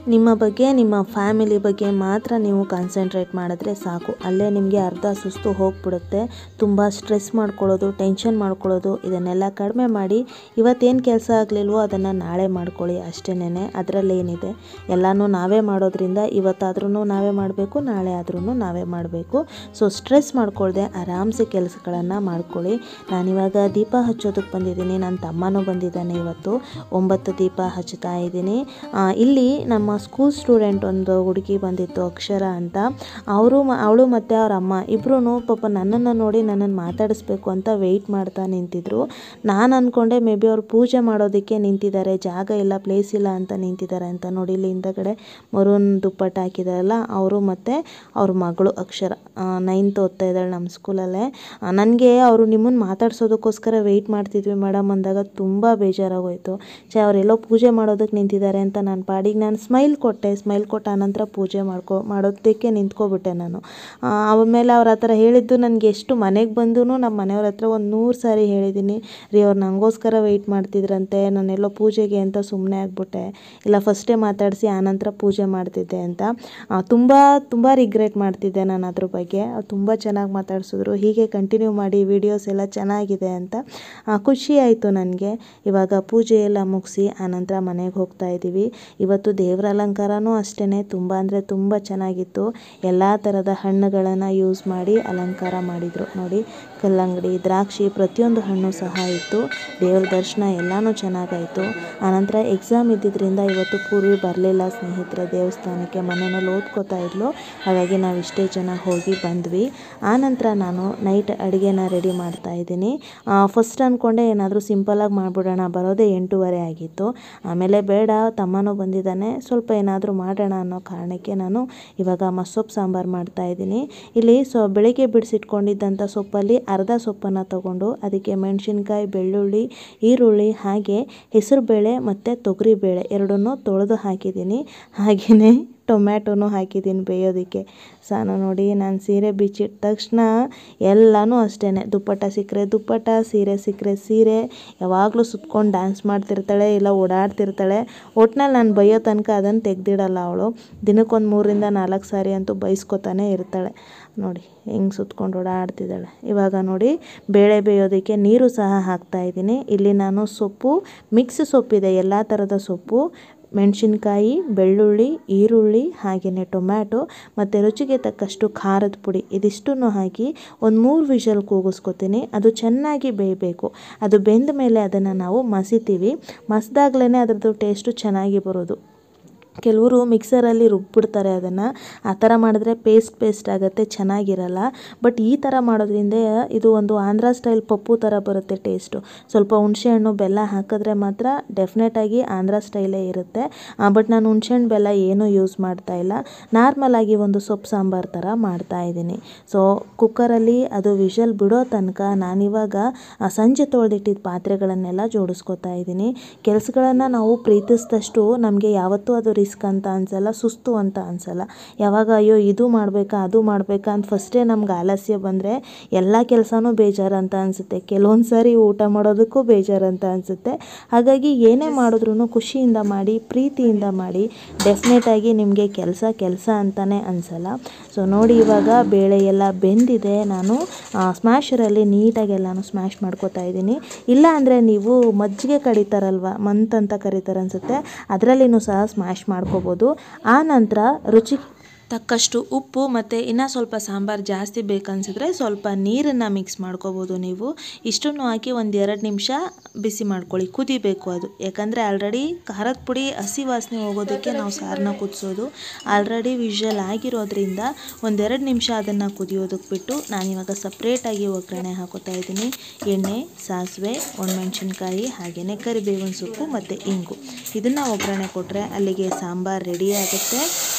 ನಿಮ್ಮ ಬಗ್ಗೆ ನಿಮ್ಮ ಫ್ಯಾಮಿಲಿ ಬಗ್ಗೆ ಮಾತ್ರ ನೀವು ಕಾನ್ಸಂಟ್ರೇಟ್ ಮಾಡಿದ್ರೆ ಸಾಕು ಅಲ್ಲೇ ನಿಮಗೆ ಅರ್ಧ ಸುಸ್ತು ಹೋಗ್ಬಿಡುತ್ತೆ ತುಂಬ ಸ್ಟ್ರೆಸ್ ಮಾಡ್ಕೊಳ್ಳೋದು ಟೆನ್ಷನ್ ಮಾಡ್ಕೊಳ್ಳೋದು ಇದನ್ನೆಲ್ಲ ಕಡಿಮೆ ಮಾಡಿ ಇವತ್ತೇನು ಕೆಲಸ ಆಗಲಿಲ್ವೋ ಅದನ್ನು ನಾಳೆ ಮಾಡ್ಕೊಳ್ಳಿ ಅಷ್ಟೇನೆ ಅದರಲ್ಲೇನಿದೆ ಎಲ್ಲನೂ ನಾವೇ ಮಾಡೋದ್ರಿಂದ ಇವತ್ತಾದ್ರೂ ನಾವೇ ಮಾಡಬೇಕು ನಾಳೆ ಆದ್ರೂ ನಾವೇ ಮಾಡಬೇಕು ಸೊ ಸ್ಟ್ರೆಸ್ ಮಾಡ್ಕೊಳ್ದೆ ಆರಾಮ್ಸೆ ಕೆಲಸಗಳನ್ನು ಮಾಡ್ಕೊಳ್ಳಿ ನಾನಿವಾಗ ದೀಪ ಹಚ್ಚೋದಕ್ಕೆ ಬಂದಿದ್ದೀನಿ ನನ್ನ ತಮ್ಮನೂ ಬಂದಿದ್ದಾನೆ ಇವತ್ತು ಒಂಬತ್ತು ದೀಪ ಹಚ್ಚುತ್ತಾ ಇದ್ದೀನಿ ಆ, ಇಲ್ಲಿ ನಮ್ಮ ಸ್ಕೂಲ್ ಸ್ಟೂಡೆಂಟ್ ಒಂದು ಹುಡುಗಿ ಬಂದಿತ್ತು ಅಕ್ಷರ ಅಂತ ಅವರು ಅವಳು ಮತ್ತು ಅವ್ರ ಅಮ್ಮ ಇಬ್ಬರೂ ಪಾಪ ನನ್ನನ್ನು ನೋಡಿ ನನ್ನನ್ನು ಮಾತಾಡಿಸ್ಬೇಕು ಅಂತ ವೆಯ್ಟ್ ಮಾಡ್ತಾ ನಿಂತಿದ್ರು ನಾನು ಅಂದ್ಕೊಂಡೆ ಮೇ ಬಿ ಅವ್ರು ಪೂಜೆ ಮಾಡೋದಕ್ಕೆ ನಿಂತಿದ್ದಾರೆ ಜಾಗ ಇಲ್ಲ ಪ್ಲೇಸ್ ಇಲ್ಲ ಅಂತ ನಿಂತಿದ್ದಾರೆ ಅಂತ ನೋಡಿ ಇಲ್ಲಿ ಹಿಂದಗಡೆ ಮರೂನ್ ದುಪ್ಪಟ್ಟ ಹಾಕಿದಾರಲ್ಲ ಅವರು ಮತ್ತು ಅವ್ರ ಮಗಳು ಅಕ್ಷರ ನೈನ್ತ್ ಓದ್ತಾ ಇದ್ದಾಳೆ ನಮ್ಮ ಸ್ಕೂಲಲ್ಲೇ ನನಗೆ ಅವರು ನಿಮ್ಮನ್ನು ಮಾತಾಡ್ಸೋದಕ್ಕೋಸ್ಕರ ವೆಯ್ಟ್ ಮಾಡ್ತಿದ್ವಿ ಮೇಡಮ್ ಅಂದಾಗ ತುಂಬ ಬೇಜಾರಾಗೋಯ್ತು ಛೇ ಅವರೆಲ್ಲೋ ಪೂಜೆ ಮಾಡೋದಕ್ಕೆ ನಿಂತಿದ್ದಾರೆ ಅಂತ ನಾನು ಪಾಡಿಗೆ ನಾನು ಸ್ಮೈಲ್ ಕೊಟ್ಟೆ ಸ್ಮೈಲ್ ಕೊಟ್ಟ ಆನಂತರ ಪೂಜೆ ಮಾಡ್ಕೊ ಮಾಡೋದಕ್ಕೆ ನಿಂತ್ಕೊಬಿಟ್ಟೆ ನಾನು ಆ, ಆಮೇಲೆ ಅವ್ರು ಆ ಥರ ಹೇಳಿದ್ದು ನನಗೆ ಎಷ್ಟು ಮನೆಗೆ ಬಂದು ನಮ್ಮ ಮನೆಯವ್ರ ಹತ್ರ ಒಂದು ನೂರು ಸಾರಿ ಹೇಳಿದ್ದೀನಿ ರೀ ಅವ್ರು ನನಗೋಸ್ಕರ ವೆಯ್ಟ್ ಮಾಡ್ತಿದ್ರಂತೆ ನಾನೆಲ್ಲೋ ಪೂಜೆಗೆ ಅಂತ ಸುಮ್ಮನೆ ಆಗ್ಬಿಟ್ಟೆ ಇಲ್ಲ ಫಸ್ಟೇ ಮಾತಾಡಿಸಿ ಆನಂತರ ಪೂಜೆ ಮಾಡ್ತಿದ್ದೆ ಅಂತ ತುಂಬ ತುಂಬ ರಿಗ್ರೆಟ್ ಮಾಡ್ತಿದ್ದೆ ನಾನು ಅದ್ರ ಬಗ್ಗೆ ಅವ್ರು ತುಂಬ ಚೆನ್ನಾಗಿ ಮಾತಾಡ್ಸಿದ್ರು ಹೀಗೆ ಕಂಟಿನ್ಯೂ ಮಾಡಿ ವಿಡಿಯೋಸ್ ಎಲ್ಲ ಚೆನ್ನಾಗಿದೆ ಅಂತ ಆ, ಖುಷಿ ಆಯಿತು ನನಗೆ ಇವಾಗ ಪೂಜೆ ಎಲ್ಲ ಮುಗಿಸಿ ಆನಂತರ ಮನೆಗೆ ಹೋಗ್ತಾ ಇದ್ದೀವಿ ಇವತ್ತು ದೇವರ ಅಲಂಕಾರನೂ ಅಷ್ಟೇ ತುಂಬ ಅಂದರೆ ತುಂಬ ಚೆನ್ನಾಗಿತ್ತು ಎಲ್ಲ ಥರದ ಹಣ್ಣುಗಳನ್ನು ಯೂಸ್ ಮಾಡಿ ಅಲಂಕಾರ ಮಾಡಿದರು ನೋಡಿ ಕಲ್ಲಂಗಡಿ ದ್ರಾಕ್ಷಿ ಪ್ರತಿಯೊಂದು ಹಣ್ಣು ಸಹ ಇತ್ತು ದೇವ್ರ ದರ್ಶನ ಎಲ್ಲನೂ ಚೆನ್ನಾಗಾಯಿತು ಆನಂತರ ಎಕ್ಸಾಮ್ ಇದ್ದಿದ್ದರಿಂದ ಇವತ್ತು ಪೂರ್ವಿ ಬರಲಿಲ್ಲ ಸ್ನೇಹಿತರ ದೇವಸ್ಥಾನಕ್ಕೆ ಮನೆಯಲ್ಲಿ ಓದ್ಕೋತಾ ಇದ್ಲು ಹಾಗಾಗಿ ನಾವು ಇಷ್ಟೇ ಜನ ಹೋಗಿ ಬಂದ್ವಿ ಆನಂತರ ನಾನು ನೈಟ್ ಅಡುಗೆನ ರೆಡಿ ಮಾಡ್ತಾ ಇದ್ದೀನಿ ಫಸ್ಟ್ ಅಂದ್ಕೊಂಡೆ ಏನಾದರೂ ಸಿಂಪಲಾಗಿ ಮಾಡಿಬಿಡೋಣ ಬರೋದೇ ಎಂಟೂವರೆ ಆಗಿತ್ತು ಆಮೇಲೆ ಬೇಡ ತಮ್ಮನೂ ಬಂದಿದ್ದಾನೆ ಸ್ವಲ್ಪ ಏನಾದರೂ ಮಾಡೋಣ ಅನ್ನೋ ಕಾರಣಕ್ಕೆ ನಾನು ಇವಾಗ ಮಸೊಪ್ಪು ಸಾಂಬಾರು ಮಾಡ್ತಾ ಇದ್ದೀನಿ ಇಲ್ಲಿ ಸೊ ಬೆಳಿಗ್ಗೆ ಬಿಡಿಸಿಟ್ಕೊಂಡಿದ್ದಂಥ ಸೊಪ್ಪಲ್ಲಿ ಅರ್ಧ ಸೊಪ್ಪನ್ನು ತಗೊಂಡು ಅದಕ್ಕೆ ಮೆಣಸಿನ್ಕಾಯಿ ಬೆಳ್ಳುಳ್ಳಿ ಈರುಳ್ಳಿ ಹಾಗೆ ಹೆಸರುಬೇಳೆ ಮತ್ತು ತೊಗರಿಬೇಳೆ ಎರಡನ್ನೂ ತೊಳೆದು ಹಾಕಿದ್ದೀನಿ ಹಾಗೆಯೇ ಟೊಮ್ಯಾಟೊನೂ ಹಾಕಿದ್ದೀನಿ ಬೇಯೋದಕ್ಕೆ ಸಾನು ನೋಡಿ ನಾನು ಸೀರೆ ಬಿಚ್ಚಿಟ್ಟ ತಕ್ಷಣ ಎಲ್ಲನೂ ಅಷ್ಟೇ ದುಪ್ಪಟ್ಟ ಸಿಕ್ಕರೆ ದುಪ್ಪಟ್ಟ ಸೀರೆ ಸಿಕ್ಕರೆ ಸೀರೆ ಯಾವಾಗಲೂ ಸುತ್ಕೊಂಡು ಡ್ಯಾನ್ಸ್ ಮಾಡ್ತಿರ್ತಾಳೆ ಇಲ್ಲ ಓಡಾಡ್ತಿರ್ತಾಳೆ ಒಟ್ನಲ್ಲಿ ನಾನು ಬೈಯೋ ತನಕ ಅದನ್ನು ತೆಗ್ದಿಡಲ್ಲ ಅವಳು ದಿನಕ್ಕೊಂದು ಮೂರರಿಂದ ನಾಲ್ಕು ಸಾರಿ ಅಂತೂ ಬೈಸ್ಕೊತಾನೆ ಇರ್ತಾಳೆ ನೋಡಿ ಹೆಂಗೆ ಸುತ್ಕೊಂಡು ಓಡಾಡ್ತಿದ್ದಾಳೆ ಇವಾಗ ನೋಡಿ ಬೇಳೆ ಬೇಯೋದಕ್ಕೆ ನೀರು ಸಹ ಹಾಕ್ತಾ ಇದ್ದೀನಿ ಇಲ್ಲಿ ನಾನು ಸೊಪ್ಪು ಮಿಕ್ಸ್ ಸೊಪ್ಪಿದೆ ಎಲ್ಲ ಥರದ ಸೊಪ್ಪು ಮೆಣಸಿನ್ಕಾಯಿ ಬೆಳ್ಳುಳ್ಳಿ ಈರುಳ್ಳಿ ಹಾಗೆಯೇ ಟೊಮ್ಯಾಟೊ ಮತ್ತು ರುಚಿಗೆ ತಕ್ಕಷ್ಟು ಖಾರದ ಪುಡಿ ಇದಿಷ್ಟನ್ನು ಹಾಕಿ ಒಂದು ಮೂರು ವಿಷಲ್ ಕೂಗಿಸ್ಕೊತೀನಿ ಅದು ಚೆನ್ನಾಗಿ ಬೇಯಬೇಕು ಅದು ಬೆಂದ ಮೇಲೆ ಅದನ್ನು ನಾವು ಮಸಿತೀವಿ ಮಸ್ದಾಗ್ಲೇ ಅದರದ್ದು ಟೇಸ್ಟು ಚೆನ್ನಾಗಿ ಬರೋದು ಕೆಲವರು ಮಿಕ್ಸರಲ್ಲಿ ರುಬ್ಬಿಡ್ತಾರೆ ಅದನ್ನು ಆ ಥರ ಮಾಡಿದ್ರೆ ಪೇಸ್ಟ್ ಪೇಸ್ಟ್ ಆಗುತ್ತೆ ಚೆನ್ನಾಗಿರಲ್ಲ ಬಟ್ ಈ ಥರ ಮಾಡೋದ್ರಿಂದ ಇದು ಒಂದು ಆಂಧ್ರ ಸ್ಟೈಲ್ ಪಪ್ಪು ಥರ ಬರುತ್ತೆ ಟೇಸ್ಟು ಸ್ವಲ್ಪ ಹುಣಸೆಹಣ್ಣು ಬೆಲ್ಲ ಹಾಕಿದ್ರೆ ಮಾತ್ರ ಡೆಫಿನೆಟಾಗಿ ಆಂಧ್ರ ಸ್ಟೈಲೇ ಇರುತ್ತೆ ಬಟ್ ನಾನು ಹುಣಸೆಹಣ್ಣು ಬೆಲ್ಲ ಏನೂ ಯೂಸ್ ಮಾಡ್ತಾ ಇಲ್ಲ ನಾರ್ಮಲಾಗಿ ಒಂದು ಸೊಪ್ಪು ಸಾಂಬಾರು ಥರ ಮಾಡ್ತಾ ಇದ್ದೀನಿ ಸೊ ಕುಕ್ಕರಲ್ಲಿ ಅದು ವಿಷಲ್ ಬಿಡೋ ತನಕ ನಾನಿವಾಗ ಆ, ಸಂಜೆ ತೊಳೆದಿಟ್ಟಿದ್ದ ಪಾತ್ರೆಗಳನ್ನೆಲ್ಲ ಜೋಡಿಸ್ಕೊತಾ ಇದ್ದೀನಿ ಕೆಲಸಗಳನ್ನು ನಾವು ಪ್ರೀತಿಸಿದಷ್ಟು ನಮಗೆ ಯಾವತ್ತೂ ಅದು ರಿಸ್ಕ್ ಅಂತ ಅನ್ಸಲ್ಲ ಸುಸ್ತು ಅಂತ ಅನ್ಸಲ್ಲ ಯಾವಾಗ ಅಯ್ಯೋ ಇದು ಮಾಡಬೇಕಾ ಅದು ಮಾಡಬೇಕಾ ಅಂತ ಫಸ್ಟೇ ನಮ್ಗೆ ಆಲಸ್ಯ ಬಂದರೆ ಎಲ್ಲ ಕೆಲಸನೂ ಬೇಜಾರು ಅಂತ ಅನಿಸುತ್ತೆ ಕೆಲವೊಂದು ಸಾರಿ ಊಟ ಮಾಡೋದಕ್ಕೂ ಬೇಜಾರು ಅಂತ ಅನಿಸುತ್ತೆ ಹಾಗಾಗಿ ಏನೇ ಮಾಡಿದ್ರೂ ಖುಷಿಯಿಂದ ಮಾಡಿ ಪ್ರೀತಿಯಿಂದ ಮಾಡಿ ಡೆಫಿನೆಟಾಗಿ ನಿಮಗೆ ಕೆಲಸ ಕೆಲಸ ಅಂತಲೇ ಅನಿಸಲ್ಲ ಸೊ ನೋಡಿ ಇವಾಗ ಬೇಳೆ ಎಲ್ಲ ಬೆಂದಿದೆ ನಾನು ಸ್ಮ್ಯಾಶರಲ್ಲಿ ನೀಟಾಗಿ ಎಲ್ಲನೂ ಸ್ಮ್ಯಾಶ್ ಮಾಡ್ಕೊತಾ ಇದ್ದೀನಿ ಇಲ್ಲ ಅಂದರೆ ನೀವು ಮಜ್ಜಿಗೆ ಕಡಿತಾರಲ್ವ ಮಂತ್ ಅಂತ ಕರೀತಾರೆ ಅನಿಸುತ್ತೆ ಅದರಲ್ಲಿನೂ ಸಹ ಸ್ಮ್ಯಾಶ್ ಮಾಡ್ಕೋಬೋದು ಆ ನಂತರ ರುಚಿ ತಕ್ಕಷ್ಟು ಉಪ್ಪು ಮತ್ತು ಇನ್ನೂ ಸ್ವಲ್ಪ ಸಾಂಬಾರು ಜಾಸ್ತಿ ಬೇಕನ್ಸಿದ್ರೆ ಸ್ವಲ್ಪ ನೀರನ್ನು ಮಿಕ್ಸ್ ಮಾಡ್ಕೋಬೋದು ನೀವು ಇಷ್ಟನ್ನು ಹಾಕಿ ಒಂದು ಎರಡು ನಿಮಿಷ ಬಿಸಿ ಮಾಡ್ಕೊಳ್ಳಿ ಕುದಿಬೇಕು ಅದು ಯಾಕಂದರೆ ಆಲ್ರೆಡಿ ಖಾರದ ಪುಡಿ ಹಸಿ ವಾಸನೆ ಹೋಗೋದಕ್ಕೆ ನಾವು ಸಾರನ್ನ ಕುದಿಸೋದು ಆಲ್ರೆಡಿ ವಿಷಲ್ ಆಗಿರೋದ್ರಿಂದ ಒಂದೆರಡು ನಿಮಿಷ ಅದನ್ನು ಕುದಿಯೋದಕ್ಕೆ ಬಿಟ್ಟು ನಾನಿವಾಗ ಸಪ್ರೇಟಾಗಿ ಒಗ್ಗರಣೆ ಹಾಕೋತಾ ಇದ್ದೀನಿ ಎಣ್ಣೆ ಸಾಸಿವೆ ಒಣಮೆಣ್ಸಿನ್ಕಾಯಿ ಹಾಗೆಯೇ ಕರಿಬೇವಿನ ಸೊಪ್ಪು ಮತ್ತು ಇಂಗು ಇದನ್ನು ಒಗ್ಗರಣೆ ಕೊಟ್ಟರೆ ಅಲ್ಲಿಗೆ ಸಾಂಬಾರು ರೆಡಿ ಆಗುತ್ತೆ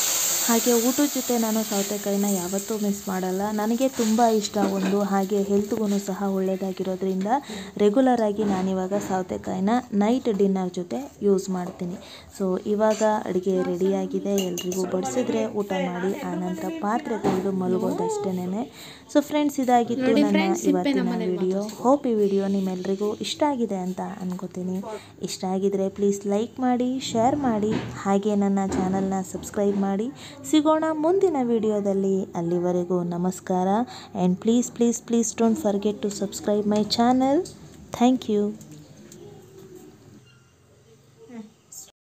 ಹಾಗೆ ಊಟದ ಜೊತೆ ನಾನು ಸೌತೆಕಾಯಿನ ಯಾವತ್ತೂ ಮಿಸ್ ಮಾಡಲ್ಲ ನನಗೆ ತುಂಬ ಇಷ್ಟ ಒಂದು ಹಾಗೆ ಹೆಲ್ತ್ಗೂ ಸಹ ಒಳ್ಳೆಯದಾಗಿರೋದ್ರಿಂದ ರೆಗ್ಯುಲರಾಗಿ ನಾನಿವಾಗ ಸೌತೆಕಾಯಿನ ನೈಟ್ ಡಿನ್ನರ್ ಜೊತೆ ಯೂಸ್ ಮಾಡ್ತೀನಿ ಸೊ ಇವಾಗ ಅಡುಗೆ ರೆಡಿಯಾಗಿದೆ ಎಲ್ರಿಗೂ ಬಡಿಸಿದ್ರೆ ಊಟ ಮಾಡಿ ಆನಂತರ ಪಾತ್ರೆ ತೊಳೆದು ಮಲಗೋದಷ್ಟೇನೆ ಸೊ ಫ್ರೆಂಡ್ಸ್ ಇದಾಗಿತ್ತು ನನ್ನ ಇವತ್ತಿನ ವಿಡಿಯೋ ಹೋಪ್ ಈ ವಿಡಿಯೋ ನಿಮ್ಮೆಲ್ರಿಗೂ ಇಷ್ಟ ಆಗಿದೆ ಅಂತ ಅನ್ಕೋತೀನಿ ಇಷ್ಟ ಆಗಿದ್ರೆ ಪ್ಲೀಸ್ ಲೈಕ್ ಮಾಡಿ ಶೇರ್ ಮಾಡಿ ಹಾಗೆ ನನ್ನ ಚಾನಲ್ನ ಸಬ್ಸ್ಕ್ರೈಬ್ ಮಾಡಿ ಸಿಗೋಣ ಮುಂದಿನ ವಿಡಿಯೋದಲ್ಲಿ ಅಲ್ಲಿವರೆಗೂ ನಮಸ್ಕಾರ and please please please don't forget to subscribe my channel thank you